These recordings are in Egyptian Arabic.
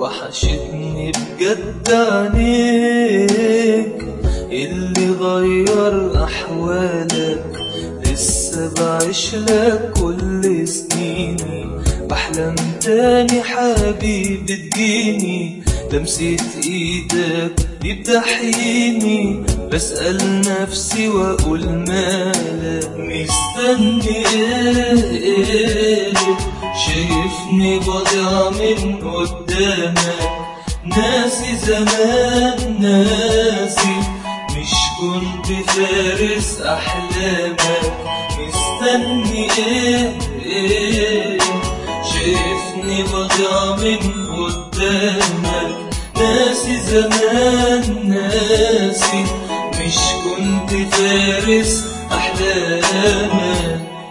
وحشتني بجد عينيك اللي غير أحوالك لسه بعيش لك كل سنيني بحلم تاني حبيبي تجيني لمسة ايدك دي بتحييني بسأل نفسي واقول مالك مستني ايه شايفني بضيع من قدامك ناسي زمان ناسي مش كنت فارس احلامك مستني ايه ايه شايفني بضيع من قدامك ناسي زمان ناسي مش كنت فارس احلامك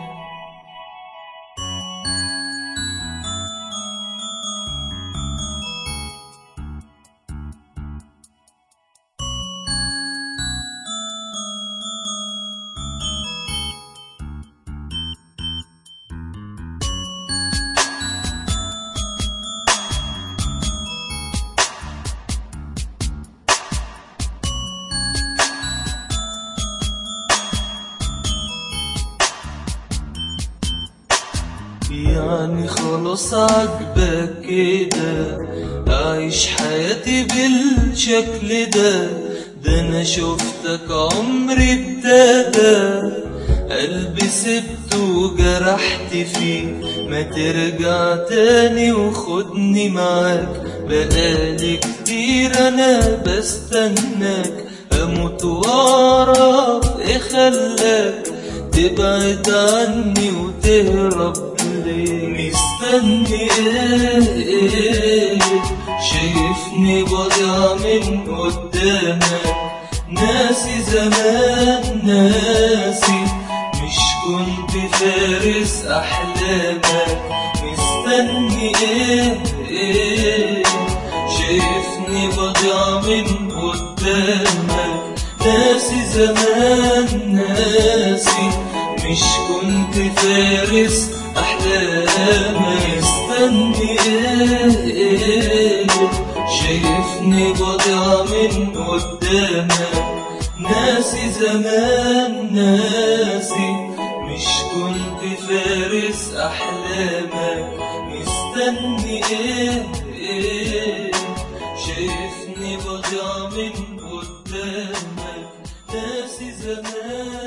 يعني خلاص عجبك كده أعيش حياتي بالشكل ده ده أنا شفتك عمري ابتدى قلبي سبته وجرحت فيه ما ترجع تاني وخدني معاك بقالي كتير أنا بستناك أموت وأعرف إيه خلاك تبعد عني وتهرب ليه مستني ايه شايفني بضيع من قدامك ناسي زمان ناسي مش كنت فارس احلامك مستني ايه ايه شايفني بضيع من قدامك ناسي زمان ناسي مش كنت فارس احلامي استني ايه شايفني بضيع من قدامك ناسي زمان ناسي مش كنت فارس احلامك مستني ايه ايه شايفني بضيع من قدامك ناسي زمان